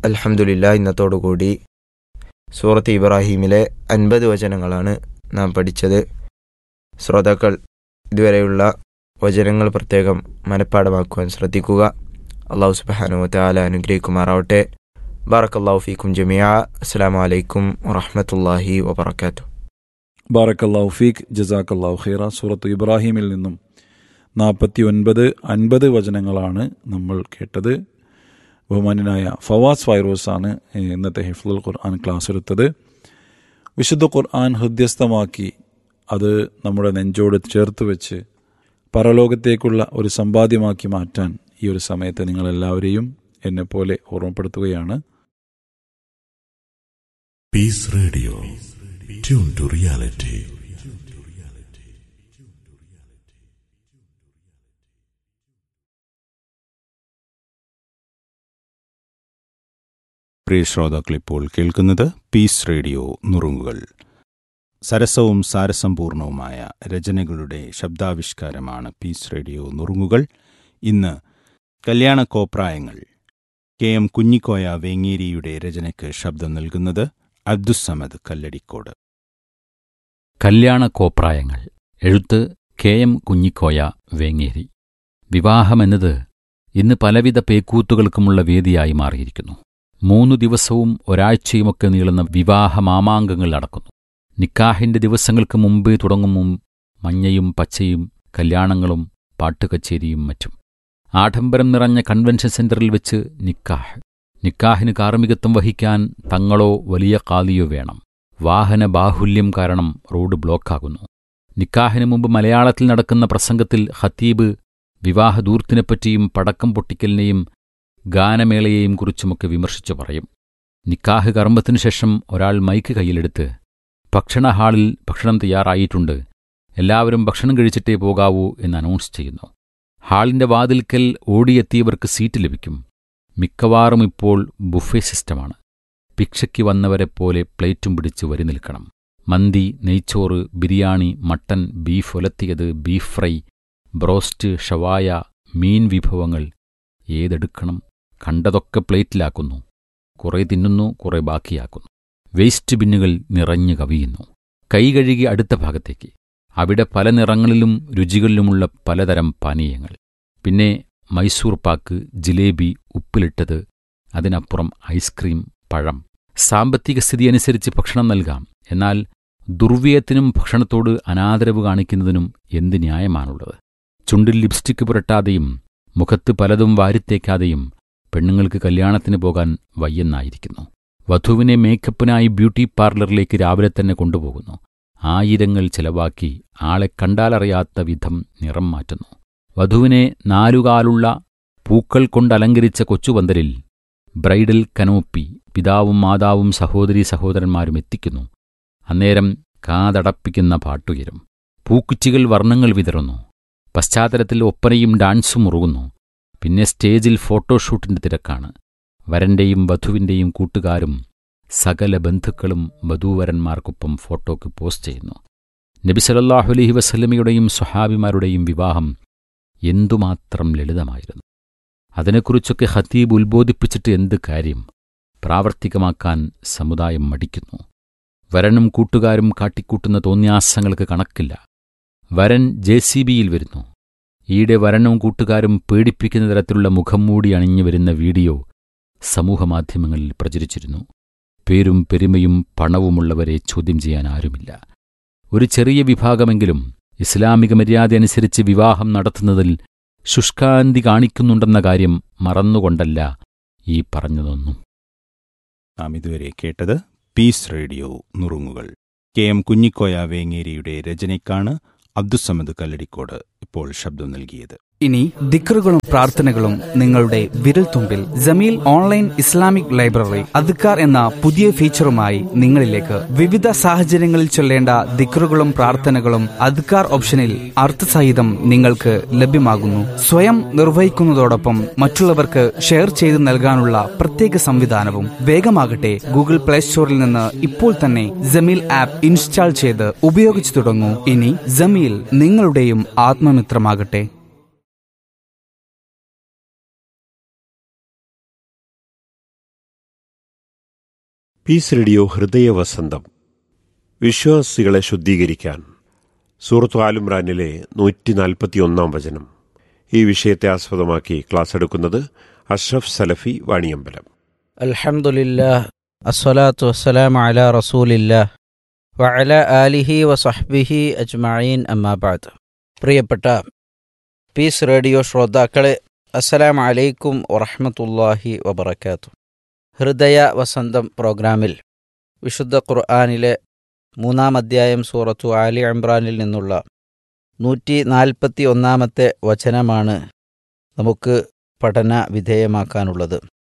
അൽഹംദുലില്ല ഇന്നത്തോടുകൂടി സൂറത്ത് ഇബ്രാഹീമിലെ അൻപത് വചനങ്ങളാണ് നാം പഠിച്ചത് ശ്രോതാക്കൾ ഇതുവരെയുള്ള വചനങ്ങൾ പ്രത്യേകം മനഃപ്പാടമാക്കുവാൻ ശ്രദ്ധിക്കുക അള്ളാഹു സുബാനു താല അനുഗ്രഹിക്കുമാറാവട്ടെ ബാറക്കല്ലാഹു ഫീക്കും ജമിയ അസ്സാം വലൈക്കും വറഹമത്തല്ലാഹി വബർക്കാത്തു ബാറക്കല്ലാഹു ഫീഖ് ജസാക്കല്ലാഹു ഖൈറ സൂറത്ത് ഇബ്രാഹിമിൽ നിന്നും നാൽപ്പത്തി ഒൻപത് അൻപത് വചനങ്ങളാണ് നമ്മൾ കേട്ടത് ബഹുമാനായ ഫവാസ് ഫൈറോസാണ് ഇന്നത്തെ ഹിഫ്ലുൽ ഖുർആൻ ക്ലാസ് എടുത്തത് വിശുദ്ധ ഖുർആൻ ഹൃദ്യസ്ഥമാക്കി അത് നമ്മുടെ നെഞ്ചോട് ചേർത്ത് വെച്ച് പരലോകത്തേക്കുള്ള ഒരു സമ്പാദ്യമാക്കി മാറ്റാൻ ഈ ഒരു സമയത്ത് നിങ്ങളെല്ലാവരെയും എന്നെപ്പോലെ ഓർമ്മപ്പെടുത്തുകയാണ് peace radio tune to reality പ്രിയ ശ്രോതാക്കൾ ഇപ്പോൾ കേൾക്കുന്നത് പീസ് റേഡിയോ നുറുങ്ങുകൾ സരസവും സാരസമ്പൂർണവുമായ രചനകളുടെ ശബ്ദാവിഷ്കാരമാണ് പീസ് റേഡിയോ നുറുങ്ങുകൾ ഇന്ന് കല്യാണ കോപ്രായങ്ങൾ കെ എം കുഞ്ഞിക്കോയ വേങ്ങേരിയുടെ രചനയ്ക്ക് ശബ്ദം നൽകുന്നത് അബ്ദുസമദ് കല്ലടിക്കോട് കല്യാണ കോപ്രായങ്ങൾ എഴുത്ത് കെ എം കുഞ്ഞിക്കോയ വേങ്ങേരി വിവാഹമെന്നത് ഇന്ന് പലവിധ പേക്കൂത്തുകൾക്കുമുള്ള വേദിയായി മാറിയിരിക്കുന്നു മൂന്നു ദിവസവും ഒരാഴ്ചയുമൊക്കെ നീളുന്ന വിവാഹ മാമാങ്കങ്ങൾ നടക്കുന്നു നിക്കാഹിന്റെ ദിവസങ്ങൾക്ക് മുമ്പേ തുടങ്ങും മഞ്ഞയും പച്ചയും കല്യാണങ്ങളും പാട്ടുകച്ചേരിയും മറ്റും ആഡംബരം നിറഞ്ഞ കൺവെൻഷൻ സെന്ററിൽ വെച്ച് നിക്കാഹ് നിക്കാഹിന് കാർമ്മികത്വം വഹിക്കാൻ തങ്ങളോ വലിയ കാലിയോ വേണം വാഹന ബാഹുല്യം കാരണം റോഡ് ബ്ലോക്കാകുന്നു നിക്കാഹിന് മുമ്പ് മലയാളത്തിൽ നടക്കുന്ന പ്രസംഗത്തിൽ ഖത്തീബ് വിവാഹദൂർത്തിനെപ്പറ്റിയും പടക്കം പൊട്ടിക്കലിനെയും ഗാനമേളയെയും കുറിച്ചുമൊക്കെ വിമർശിച്ചു പറയും നിക്കാഹ് കർമ്മത്തിനു ശേഷം ഒരാൾ മൈക്ക് കയ്യിലെടുത്ത് ഭക്ഷണ ഹാളിൽ ഭക്ഷണം തയ്യാറായിട്ടുണ്ട് എല്ലാവരും ഭക്ഷണം കഴിച്ചിട്ടേ പോകാവൂ എന്ന് അനൗൺസ് ചെയ്യുന്നു ഹാളിന്റെ വാതിൽക്കൽ ഓടിയെത്തിയവർക്ക് സീറ്റ് ലഭിക്കും മിക്കവാറും ഇപ്പോൾ ബുഫേ സിസ്റ്റമാണ് ഭിക്ഷയ്ക്ക് വന്നവരെ പോലെ പ്ലേറ്റും പിടിച്ച് വരി നിൽക്കണം മന്തി നെയ്ച്ചോറ് ബിരിയാണി മട്ടൻ ബീഫ് ഒലത്തിയത് ബീഫ് ഫ്രൈ ബ്രോസ്റ്റ് ഷവായ മീൻ വിഭവങ്ങൾ ഏതെടുക്കണം കണ്ടതൊക്കെ പ്ലേറ്റിലാക്കുന്നു കുറെ തിന്നുന്നു കുറെ ബാക്കിയാക്കുന്നു വേസ്റ്റ് ബിന്നുകൾ നിറഞ്ഞു കവിയുന്നു കൈ കഴുകി അടുത്ത ഭാഗത്തേക്ക് അവിടെ പല നിറങ്ങളിലും രുചികളിലുമുള്ള പലതരം പാനീയങ്ങൾ പിന്നെ മൈസൂർ പാക്ക് ജിലേബി ഉപ്പിലിട്ടത് അതിനപ്പുറം ഐസ്ക്രീം പഴം സാമ്പത്തിക സ്ഥിതി അനുസരിച്ച് ഭക്ഷണം നൽകാം എന്നാൽ ദുർവ്യയത്തിനും ഭക്ഷണത്തോട് അനാദരവ് കാണിക്കുന്നതിനും എന്ത് ന്യായമാണുള്ളത് ചുണ്ടിൽ ലിപ്സ്റ്റിക് പുരട്ടാതെയും മുഖത്ത് പലതും വാരിത്തേക്കാതെയും പെണ്ണുങ്ങൾക്ക് കല്യാണത്തിന് പോകാൻ വയ്യെന്നായിരിക്കുന്നു വധുവിനെ മേക്കപ്പിനായി ബ്യൂട്ടി പാർലറിലേക്ക് രാവിലെ തന്നെ കൊണ്ടുപോകുന്നു ആയിരങ്ങൾ ചെലവാക്കി ആളെ കണ്ടാലറിയാത്ത വിധം നിറം മാറ്റുന്നു വധുവിനെ നാലുകാലുള്ള പൂക്കൾ കൊണ്ടലങ്കരിച്ച കൊച്ചുപന്തലിൽ ബ്രൈഡൽ കനോപ്പി പിതാവും മാതാവും സഹോദരീ സഹോദരന്മാരും എത്തിക്കുന്നു അന്നേരം കാതടപ്പിക്കുന്ന പാട്ടുയരും പൂക്കുച്ചികൾ വർണ്ണങ്ങൾ വിതറുന്നു പശ്ചാത്തലത്തിൽ ഒപ്പനയും ഡാൻസും മുറുകുന്നു പിന്നെ സ്റ്റേജിൽ ഫോട്ടോഷൂട്ടിന്റെ തിരക്കാണ് വരന്റെയും വധുവിന്റെയും കൂട്ടുകാരും സകല ബന്ധുക്കളും വധൂവരന്മാർക്കൊപ്പം ഫോട്ടോയ്ക്ക് പോസ്റ്റ് ചെയ്യുന്നു നബി സലല്ലാഹു അലഹി വസല്ലമയുടെയും സ്വഹാബിമാരുടെയും വിവാഹം എന്തുമാത്രം ലളിതമായിരുന്നു അതിനെക്കുറിച്ചൊക്കെ ഹത്തീബ് ഉത്ബോധിപ്പിച്ചിട്ട് എന്ത് കാര്യം പ്രാവർത്തികമാക്കാൻ സമുദായം മടിക്കുന്നു വരനും കൂട്ടുകാരും കാട്ടിക്കൂട്ടുന്ന തോന്യാസങ്ങൾക്ക് കണക്കില്ല വരൻ ജെ സി ബിയിൽ വരുന്നു ഈയിടെ വരനും കൂട്ടുകാരും പേടിപ്പിക്കുന്ന തരത്തിലുള്ള മുഖം മൂടി അണിഞ്ഞു വരുന്ന വീഡിയോ സമൂഹമാധ്യമങ്ങളിൽ പ്രചരിച്ചിരുന്നു പേരും പെരുമയും പണവുമുള്ളവരെ ചോദ്യം ചെയ്യാൻ ആരുമില്ല ഒരു ചെറിയ വിഭാഗമെങ്കിലും ഇസ്ലാമിക മര്യാദ അനുസരിച്ച് വിവാഹം നടത്തുന്നതിൽ ശുഷ്കാന്തി കാണിക്കുന്നുണ്ടെന്ന കാര്യം മറന്നുകൊണ്ടല്ല ഈ പറഞ്ഞതൊന്നും നാം ഇതുവരെ കേട്ടത് പീസ് റേഡിയോ നുറുങ്ങുകൾ കെ എം കുഞ്ഞിക്കോയ വേങ്ങേരിയുടെ രചനയ്ക്കാണ് അബ്ദുസമദ് കല്ലടിക്കോട് ഇപ്പോൾ ശബ്ദം നൽകിയത് ഇനി ദിക്റുകളും പ്രാർത്ഥനകളും നിങ്ങളുടെ വിരൽത്തുമ്പിൽ ജമീൽ ഓൺലൈൻ ഇസ്ലാമിക് ലൈബ്രറി അദ്ക്കാർ എന്ന പുതിയ ഫീച്ചറുമായി നിങ്ങളിലേക്ക് വിവിധ സാഹചര്യങ്ങളിൽ ചൊല്ലേണ്ട ദിക്റുകളും പ്രാർത്ഥനകളും അദ്ക്കാർ ഓപ്ഷനിൽ അർത്ഥസഹിതം നിങ്ങൾക്ക് ലഭ്യമാകുന്നു സ്വയം നിർവഹിക്കുന്നതോടൊപ്പം മറ്റുള്ളവർക്ക് ഷെയർ ചെയ്ത് നൽകാനുള്ള പ്രത്യേക സംവിധാനവും വേഗമാകട്ടെ ഗൂഗിൾ പ്ലേ സ്റ്റോറിൽ നിന്ന് ഇപ്പോൾ തന്നെ ജമീൽ ആപ്പ് ഇൻസ്റ്റാൾ ചെയ്ത് ഉപയോഗിച്ചു തുടങ്ങൂ ഇനി ജമീൽ നിങ്ങളുടെയും ആത്മമിത്രമാകട്ടെ പീസ് റേഡിയോ ഹൃദയവസന്തം വിശ്വാസികളെ ശുദ്ധീകരിക്കാൻ സൂറത്ത് ആലുംറാനിലെ നൂറ്റി നാൽപ്പത്തി ഒന്നാം വചനം ഈ വിഷയത്തെ ആസ്പദമാക്കി ക്ലാസ് എടുക്കുന്നത് അഷ്റഫ് സലഫി വാണിയമ്പലം അൽഹംദുലില്ലാ അസ്സലാത്തു വസ്സലാമു അലാ റസൂലില്ലാ വഅല ആലിഹി വസഹ്ബിഹി അജ്മഈൻ അമ്മാബാദ് പ്രിയപ്പെട്ട പീസ് റേഡിയോ ശ്രോതാക്കളെ അസ്സലാമു അലൈക്കും വറഹ്മത്തുള്ളാഹി വബറകാത്തു ഹൃദയ വസന്തം പ്രോഗ്രാമിൽ വിശുദ്ധ ഖുർആനിലെ മൂന്നാം അധ്യായം സൂറത്തു ആലി ഇമ്രാനിൽ നിന്നുള്ള നൂറ്റി നാൽപ്പത്തി ഒന്നാമത്തെ വചനമാണ് നമുക്ക് പഠന വിധേയമാക്കാനുള്ളത്